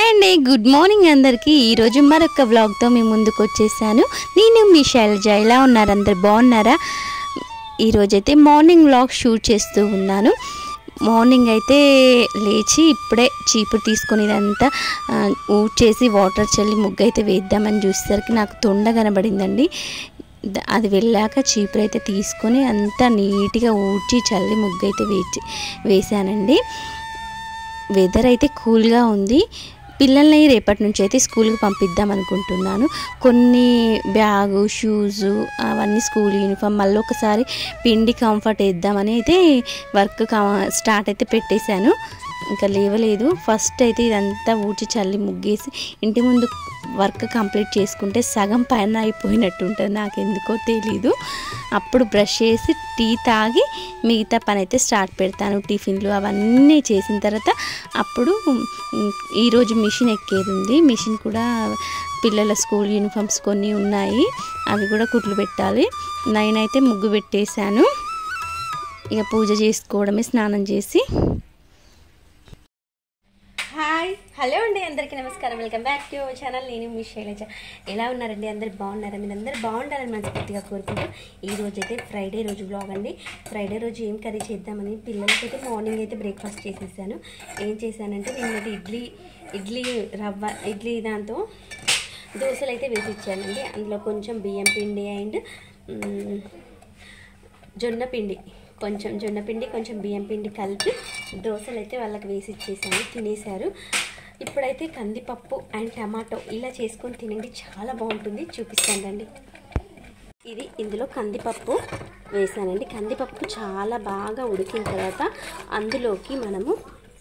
hi అండి good morning అందరికీ ఈరోజు మరొక వ్లాగ్తో మీ ముందుకు వచ్చేసాను నేను మీ శైలజ ఎలా ఉన్నారు అందరు బాగున్నారా ఈరోజైతే మార్నింగ్ వ్లాగ్ షూట్ చేస్తూ ఉన్నాను మార్నింగ్ అయితే లేచి ఇప్పుడే చీపురు తీసుకొని ఇదంతా ఆ, ఊడ్చేసి వాటర్ చల్లి ముగ్గు అయితే వేద్దామని చూసేసరికి నాకు తొండ కనబడిందండి ద- అది వెళ్ళాక చీపురు అయితే తీసుకొని అంతా నీట్గా ఊడ్చి చల్లి ముగ్గు అయితే వేచి వేసానండి వెదర్ అయితే కూల్గా ఉంది పిల్లల్ని రేపటి నుంచి అయితే స్కూల్కి పంపిద్దాం అనుకుంటున్నాను కొన్ని బ్యాగు షూజు అవన్నీ స్కూల్ యూనిఫామ్ మళ్ళీ ఒకసారి పిండి కంఫర్ట్ వేద్దామని అయితే వర్క్ స్టార్ట్ అయితే పెట్టేశాను ఇంకా లేవలేదు ఫస్ట్ అయితే ఇదంతా ఊడ్చి చల్లి ముగ్గేసి ఇంటి ముందు వర్క్ కంప్లీట్ చేసుకుంటే సగం పైన అయిపోయినట్టు ఉంటుంది నాకు ఎందుకో తెలీదు అప్పుడు బ్రష్ చేసి టీ తాగి మిగతా పని అయితే స్టార్ట్ పెడతాను టిఫిన్లు అవన్నీ చేసిన తర్వాత అప్పుడు ఉమ్, ఈరోజు మిషన్ ఎక్కేది ఉంది మిషన్ కూడా పిల్లల స్కూల్ యూనిఫామ్స్ కొన్ని ఉన్నాయి అవి కూడా కుట్లు పెట్టాలి నైన్ అయితే ముగ్గు పెట్టేశాను ఇక పూజ చేసుకోవడమే స్నానం చేసి హాయ్ హలో అండి అందరికీ నమస్కారం welcome back to our channel నేను మీ శైలజ ఎలా ఉన్నారండి అందరు బాగున్నారా మీరు అందరు బాగుండాలని మనస్ఫూర్తిగా కోరుకుంటూ ఈ రోజు అయితే ఫ్రైడే రోజు బ్లాగ్ అండి ఫ్రైడే రోజు ఏం కర్రీ చేద్దామని పిల్లలకైతే మార్నింగ్ అయితే బ్రేక్ఫాస్ట్ చేసేసాను ఏం చేశానంటే నేను ఇడ్లీ ఇడ్లీ రవ్వ ఇడ్లీ దాంతో దోశలు అయితే వేసి ఇచ్చానండి అందులో కొంచెం బియ్యం పిండి అండ్ మ్, జొన్న పిండి కొంచెం జొన్న పిండి కొంచెం బియ్యం పిండి కలిపి దోశలు అయితే వాళ్ళకి వేసి ఇచ్చేసాను తినేశారు ఇప్పుడైతే కందిపప్పు అండ్ టమాటో ఇలా చేసుకొని తినండి చాలా బాగుంటుంది చూపిస్తాను రండి ఇది ఇందులో కందిపప్పు వేసానండి కందిపప్పు చాలా బాగా ఉడికిన తర్వాత అందులోకి మనము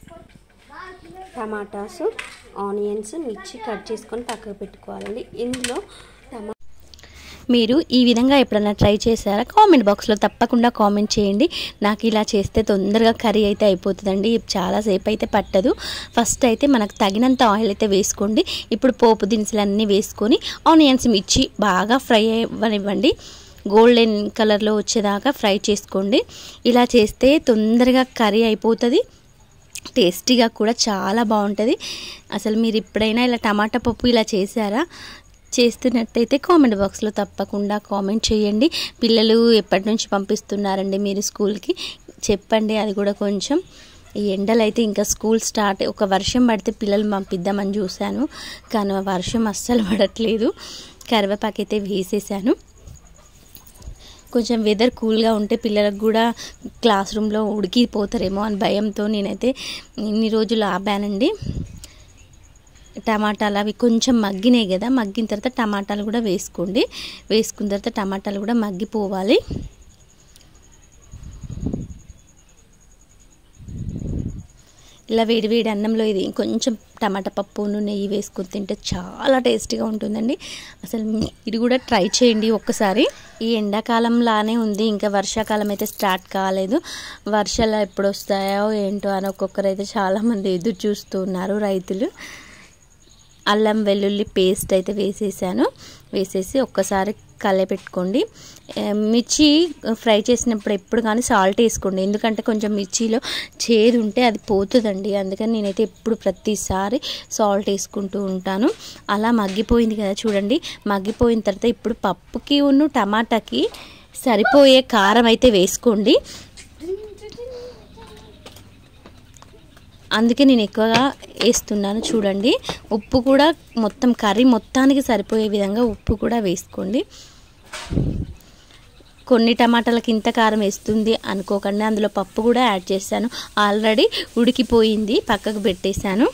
టమాటాస్ ఆనియన్స్ మిర్చి కట్ చేసుకొని పక్కకు పెట్టుకోవాలండి ఇందులో టమా మీరు ఈ విధంగా ఎప్పుడైనా ట్రై చేశారా కామెంట్ బాక్స్లో తప్పకుండా కామెంట్ చేయండి నాకు ఇలా చేస్తే తొందరగా కర్రీ అయితే అయిపోతుందండి చాలాసేపు అయితే పట్టదు ఫస్ట్ అయితే మనకు తగినంత ఆయిల్ అయితే వేసుకోండి ఇప్పుడు పోపు దినుసులు అన్నీ వేసుకొని ఆనియన్స్ మిర్చి బాగా ఫ్రై అవ్వనివ్వండి గోల్డెన్ కలర్లో వచ్చేదాకా ఫ్రై చేసుకోండి ఇలా చేస్తే తొందరగా కర్రీ అయిపోతుంది టేస్టీగా కూడా చాలా బాగుంటుంది అసలు మీరు ఎప్పుడైనా ఇలా టమాటా పప్పు ఇలా చేశారా చేస్తున్నట్టయితే కామెంట్ బాక్స్లో తప్పకుండా కామెంట్ చేయండి పిల్లలు ఎప్పటి నుంచి పంపిస్తున్నారండి మీరు స్కూల్కి చెప్పండి అది కూడా కొంచెం ఈ ఎండలు అయితే ఇంకా స్కూల్ స్టార్ట్ ఒక వర్షం పడితే పిల్లలు పంపిద్దామని చూశాను కానీ ఆ వర్షం అస్సలు పడట్లేదు కరివేపాకు అయితే వేసేసాను కొంచెం వెదర్ కూల్గా ఉంటే పిల్లలకు కూడా క్లాస్ రూమ్లో ఉడికిపోతారేమో అని భయంతో నేనైతే ఇన్ని రోజులు ఆపానండి టమాటాలు అవి కొంచెం మగ్గినాయి కదా మగ్గిన తర్వాత టమాటాలు కూడా వేసుకోండి వేసుకున్న తర్వాత టమాటాలు కూడా మగ్గిపోవాలి ఇలా వేడి వేడి అన్నంలో ఇది కొంచెం టమాటా పప్పును నెయ్యి వేసుకొని తింటే చాలా టేస్టీగా ఉంటుందండి అసలు ఇది కూడా ట్రై చేయండి ఒక్కసారి ఈ ఎండాకాలం లానే ఉంది ఇంకా వర్షాకాలం అయితే స్టార్ట్ కాలేదు వర్షాలు ఎప్పుడు వస్తాయో ఏంటో అని ఒక్కొక్కరు అయితే చాలామంది ఎదురు చూస్తూ ఉన్నారు రైతులు అల్లం వెల్లుల్లి పేస్ట్ అయితే వేసేసాను వేసేసి ఒక్కసారి కలపెట్టుకోండి ఆ, మిర్చి ఫ్రై చేసినప్పుడు ఎప్పుడు కానీ సాల్ట్ వేసుకోండి ఎందుకంటే కొంచెం మిర్చిలో చేదు ఉంటే అది పోతుందండి అందుకని నేనైతే ఎప్పుడు ప్రతిసారి సాల్ట్ వేసుకుంటూ ఉంటాను అలా మగ్గిపోయింది కదా చూడండి మగ్గిపోయిన తర్వాత ఇప్పుడు పప్పుకి ఉన్న టమాటాకి సరిపోయే కారం అయితే వేసుకోండి అందుకే నేను ఎక్కువగా వేస్తున్నాను చూడండి ఉప్పు కూడా మొత్తం కర్రీ మొత్తానికి సరిపోయే విధంగా ఉప్పు కూడా వేసుకోండి కొన్ని టమాటాలకి ఇంత కారం వేస్తుంది అనుకోకండి అందులో పప్పు కూడా యాడ్ చేశాను ఆల్రెడీ ఉడికిపోయింది పక్కకు పెట్టేశాను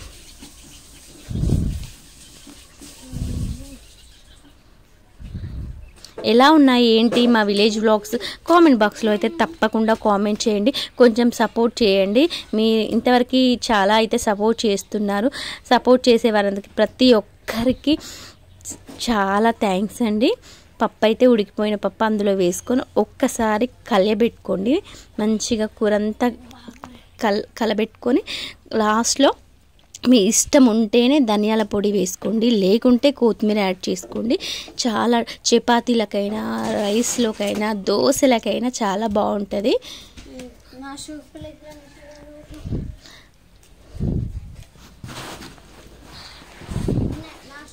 ఎలా ఉన్నాయి ఏంటి మా విలేజ్ వ్లాగ్స్ కామెంట్ బాక్స్లో అయితే తప్పకుండా కామెంట్ చేయండి కొంచెం సపోర్ట్ చేయండి మీ ఇంతవరకు చాలా అయితే సపోర్ట్ చేస్తున్నారు సపోర్ట్ చేసే వారందరికీ ప్రతి ఒక్కరికి చాలా థ్యాంక్స్ అండి పప్పు అయితే ఉడికిపోయిన పప్పు అందులో వేసుకొని ఒక్కసారి కలియబెట్టుకోండి మంచిగా కూర అంతా కల్ కలబెట్టుకొని లాస్ట్లో మీ ఇష్టం ఉంటేనే ధనియాల పొడి వేసుకోండి లేకుంటే కొత్తిమీర యాడ్ చేసుకోండి చాలా చపాతీలకైనా రైస్లోకైనా దోశలకైనా చాలా బాగుంటుంది నా షూ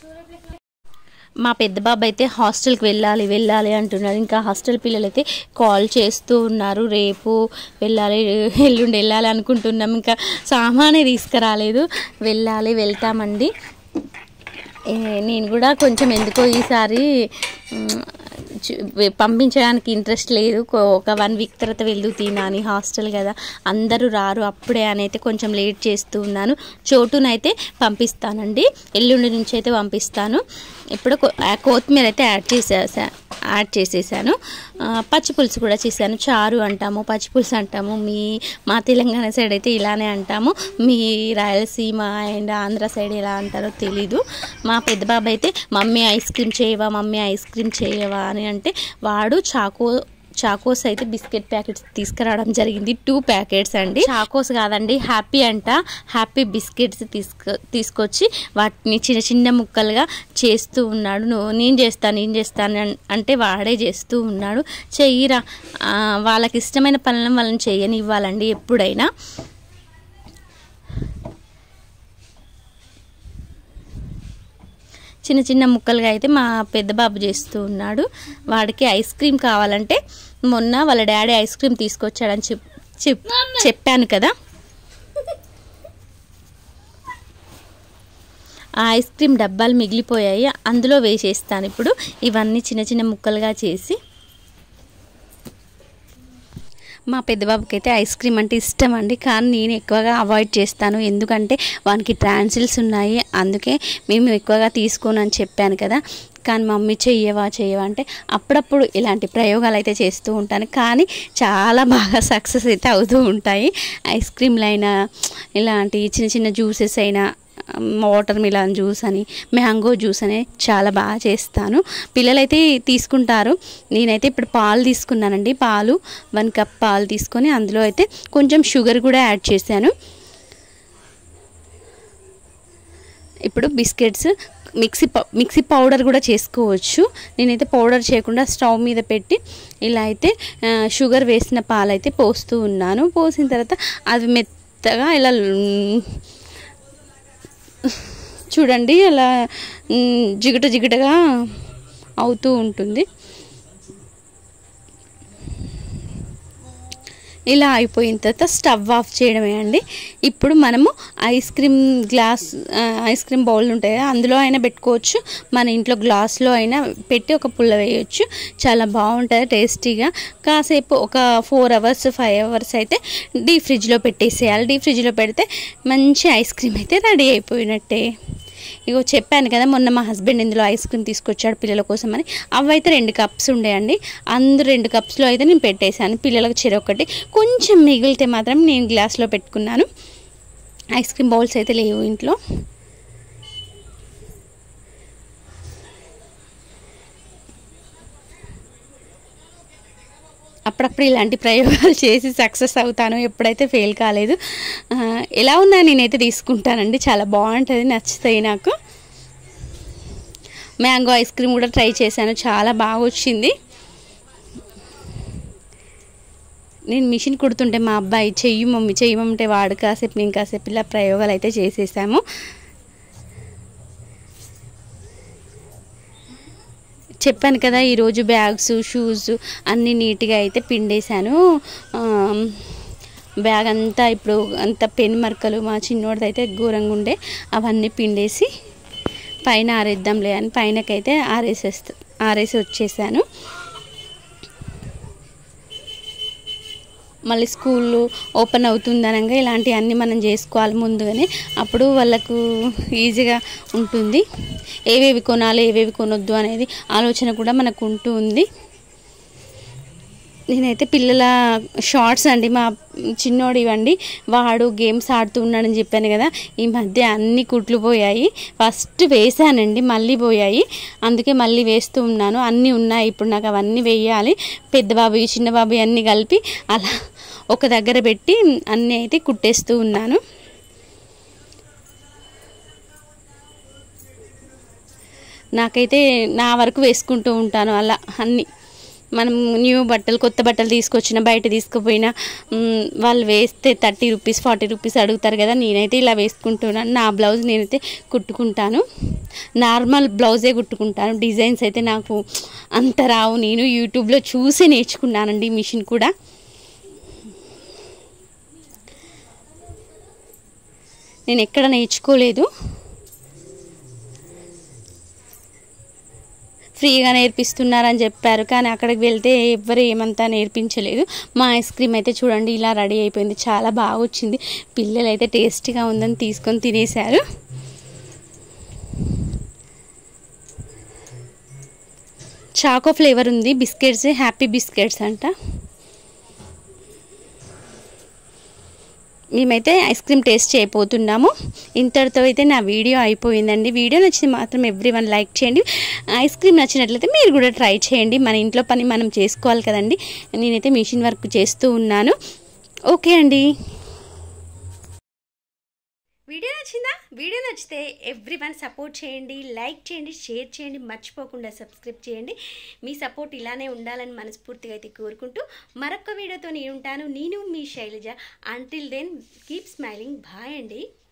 మా పెద్ద బాబు అయితే హాస్టల్కి వెళ్ళాలి వెళ్ళాలి అంటున్నాడు ఇంకా హాస్టల్ పిల్లలు అయితే కాల్ చేస్తూ ఉన్నారు రేపు వెళ్ళాలి ఎల్లుండి వెళ్ళాలి అనుకుంటున్నాం ఇంకా సామానే తీసుకురాలేదు వెళ్ళాలి వెళ్తామండి ఏ, నేను కూడా కొంచెం ఎందుకో ఈసారి మ్, చు- వె- పంపించడానికి ఇంట్రెస్ట్ లేదు కో- ఒక వన్ వీక్ తర్వాత వెళ్దు తినాని హాస్టల్ కదా అందరూ రారు అప్పుడే అని అయితే కొంచెం లేట్ చేస్తూ ఉన్నాను చోటునైతే పంపిస్తానండి ఎల్లుండి నుంచి అయితే పంపిస్తాను ఇప్పుడు కొ- ఆ కొత్తిమీర అయితే యాడ్ చేసేసా యాడ్ చేసేసాను ఆ, పచ్చి పులుసు కూడా చేశాను చారు అంటాము పచ్చి పులుసు అంటాము మీ మా తెలంగాణ సైడ్ అయితే ఇలానే అంటాము మీ రాయలసీమ అండ్ ఆంధ్ర సైడ్ ఎలా అంటారో తెలీదు మా పెద్ద బాబు అయితే మమ్మీ ఐస్ క్రీమ్ చేయవా మమ్మీ ఐస్ క్రీమ్ చేయవా అని అంటే వాడు చాకో చాకోస్ అయితే బిస్కెట్ ప్యాకెట్స్ తీసుకురావడం జరిగింది టూ ప్యాకెట్స్ అండి చాకోస్ కాదండి హ్యాపీ అంట హ్యాపీ బిస్కెట్స్ తీసుకు తీసుకొచ్చి వాటిని చిన్న చిన్న ముక్కలుగా చేస్తూ ఉన్నాడు నువ్వు నేను చేస్తాను నేను చేస్తాను అన్- అంటే వాడే చేస్తూ ఉన్నాడు చెయ్యిరా ఆ, వాళ్ళకి ఇష్టమైన పనులను వాళ్ళని చేయని ఇవ్వాలండి ఎప్పుడైనా చిన్న చిన్న ముక్కలుగా అయితే మా పెద్ద బాబు చేస్తూ ఉన్నాడు వాడికి ఐస్ క్రీమ్ కావాలంటే మొన్న వాళ్ళ డాడీ ఐస్ క్రీమ్ తీసుకొచ్చాడని చెప్ చెప్ చెప్పాను కదా ఆ ఐస్ క్రీమ్ డబ్బాలు మిగిలిపోయాయి అందులో వేసేస్తాను ఇప్పుడు ఇవన్నీ చిన్న చిన్న ముక్కలుగా చేసి మా పెద్ద బాబుకి అయితే ఐస్ క్రీమ్ అంటే ఇష్టం అండి కానీ నేను ఎక్కువగా అవాయిడ్ చేస్తాను ఎందుకంటే వానికి ట్రాన్సిల్స్ ఉన్నాయి అందుకే మేము ఎక్కువగా తీసుకోను అని చెప్పాను కదా కానీ మమ్మీ చెయ్యవా చెయ్యవా అంటే అప్పుడప్పుడు ఇలాంటి ప్రయోగాలు అయితే చేస్తూ ఉంటాను కానీ చాలా బాగా సక్సెస్ అయితే అవుతూ ఉంటాయి ఐస్ క్రీమ్లు అయినా ఇలాంటి చిన్న చిన్న జ్యూసెస్ అయినా వాటర్ మిలాన్ జ్యూస్ అని మ్యాంగో జ్యూస్ అని చాలా బాగా చేస్తాను పిల్లలైతే తీసుకుంటారు నేనైతే ఇప్పుడు పాలు తీసుకున్నానండి పాలు వన్ కప్ పాలు తీసుకొని అందులో అయితే కొంచెం షుగర్ కూడా యాడ్ చేశాను ఇప్పుడు బిస్కెట్స్ మిక్సీ పౌ మిక్సీ పౌడర్ కూడా చేసుకోవచ్చు నేనైతే పౌడర్ చేయకుండా స్టవ్ మీద పెట్టి ఇలా అయితే ఆ, షుగర్ వేసిన పాలైతే పోస్తూ ఉన్నాను పోసిన తర్వాత అవి మెత్తగా ఇలా మ్, చూడండి అలా మ్, జిగుట జిగుటగా అవుతూ ఉంటుంది ఇలా అయిపోయిన తర్వాత స్టవ్ ఆఫ్ చేయడమే అండి ఇప్పుడు మనము ఐస్ క్రీమ్ గ్లాస్ ఆ, ఐస్ క్రీమ్ బౌల్ ఉంటాయి కదా, అందులో అయినా పెట్టుకోవచ్చు మన ఇంట్లో గ్లాస్లో అయినా పెట్టి ఒక పుల్ల వేయచ్చు చాలా బాగుంటుంది టేస్టీగా కాసేపు ఒక ఫోర్ అవర్స్ ఫైవ్ అవర్స్ అయితే డీప్ ఫ్రిడ్జ్లో పెట్టేసేయాలి డీప్ ఫ్రిడ్జ్లో పెడితే మంచి ఐస్ క్రీమ్ అయితే రెడీ అయిపోయినట్టే ఇగో చెప్పాను కదా మొన్న మా హస్బెండ్ ఇందులో ఐస్ క్రీమ్ తీసుకొచ్చాడు పిల్లల కోసం అని అవి అయితే రెండు కప్స్ ఉండేయండి అందు రెండు కప్స్లో అయితే నేను పెట్టేశాను పిల్లలకు చెరొకటి కొంచెం మిగిలితే మాత్రం నేను గ్లాస్లో పెట్టుకున్నాను ఐస్ క్రీమ్ బౌల్స్ అయితే లేవు ఇంట్లో అప్పుడప్పుడు ఇలాంటి ప్రయోగాలు చేసి సక్సెస్ అవుతాను ఎప్పుడైతే ఫెయిల్ కాలేదు ఆ, ఎలా ఉన్నా నేనైతే తీసుకుంటానండి చాలా బాగుంటుంది నచ్చుతాయి నాకు మ్యాంగో ఐస్ క్రీమ్ కూడా ట్రై చేశాను చాలా బాగా వచ్చింది నేను మిషన్ కుడుతుంటే మా అబ్బాయి చెయ్యి మమ్మీ చెయ్యి మమ్మీ అంటే వాడు కాసేపు నేను కాసేపు ఇలా ప్రయోగాలు అయితే చేసేసాము చెప్పాను కదా ఈరోజు బ్యాగ్స్ షూస్ అన్నీ నీట్గా అయితే పిండేశాను ఆమ్, బ్యాగ్ అంతా ఇప్పుడు అంత పెన్ మరకలు మా చిన్నోడిది అయితే ఘోరంగా ఉండే అవన్నీ పిండేసి పైన ఆరేద్దాంలే అని పైనకైతే ఆరేసేస్తా ఆరేసి వచ్చేసాను మళ్ళీ స్కూల్ ఓపెన్ అవుతుందనగా ఇలాంటివన్నీ మనం చేసుకోవాలి ముందుగానే అప్పుడు వాళ్ళకు ఈజీగా ఉంటుంది ఏవేవి కొనాలి ఏవేవి కొనొద్దు అనేది ఆలోచన కూడా మనకు ఉంటుంది నేనైతే పిల్లల షార్ట్స్ అండి మా చిన్నోడు ఇవ్వండి వాడు గేమ్స్ ఆడుతూ ఉన్నాడని చెప్పాను కదా ఈ మధ్య అన్ని కుట్లు పోయాయి ఫస్ట్ వేసానండి మళ్ళీ పోయాయి అందుకే మళ్ళీ వేస్తూ ఉన్నాను అన్నీ ఉన్నాయి ఇప్పుడు నాకు అవన్నీ వేయాలి పెద్ద బాబు చిన్న బాబు అన్నీ కలిపి అలా ఒక దగ్గర పెట్టి అన్నీ అయితే కుట్టేస్తూ ఉన్నాను నాకైతే నా వరకు వేసుకుంటూ ఉంటాను అలా అన్నీ మనం న్యూ బట్టలు కొత్త బట్టలు తీసుకొచ్చిన బయట తీసుకుపోయినా మ్, వాళ్ళు వేస్తే థర్టీ రూపీస్ ఫార్టీ రూపీస్ అడుగుతారు కదా నేనైతే ఇలా వేసుకుంటున్నాను నా బ్లౌజ్ నేనైతే కుట్టుకుంటాను నార్మల్ బ్లౌజే కుట్టుకుంటాను డిజైన్స్ అయితే నాకు అంత రావు నేను యూట్యూబ్లో చూసి నేర్చుకున్నానండి మిషన్ కూడా నేను ఎక్కడ నేర్చుకోలేదు ఫ్రీగా నేర్పిస్తున్నారని చెప్పారు కానీ అక్కడికి వెళ్తే ఎవ్వరు ఏమంతా నేర్పించలేదు మా ఐస్ క్రీమ్ అయితే చూడండి ఇలా రెడీ అయిపోయింది చాలా బాగా వచ్చింది పిల్లలు అయితే టేస్టీగా ఉందని తీసుకొని తినేశారు చాకో ఫ్లేవర్ ఉంది బిస్కెట్స్ హ్యాపీ బిస్కెట్స్ అంట మేమైతే ఐస్ క్రీమ్ టేస్ట్ చేయబోతున్నాము ఇంతటితో అయితే నా వీడియో అయిపోయిందండి వీడియో నచ్చితే మాత్రం ఎవ్రీ వన్ లైక్ చేయండి ఐస్ క్రీమ్ నచ్చినట్లయితే మీరు కూడా ట్రై చేయండి మన ఇంట్లో పని మనం చేసుకోవాలి కదండి నేనైతే మిషన్ వర్క్ చేస్తూ ఉన్నాను ఓకే అండి వీడియో నచ్చిందా వీడియో నచ్చితే ఎవ్రీ వన్ సపోర్ట్ చేయండి లైక్ చేయండి షేర్ చేయండి మర్చిపోకుండా సబ్స్క్రైబ్ చేయండి మీ సపోర్ట్ ఇలానే ఉండాలని మనస్ఫూర్తిగా అయితే కోరుకుంటూ మరొక వీడియోతో నేను ఉంటాను నేను మీ Shailaja until then keep smiling bye అండి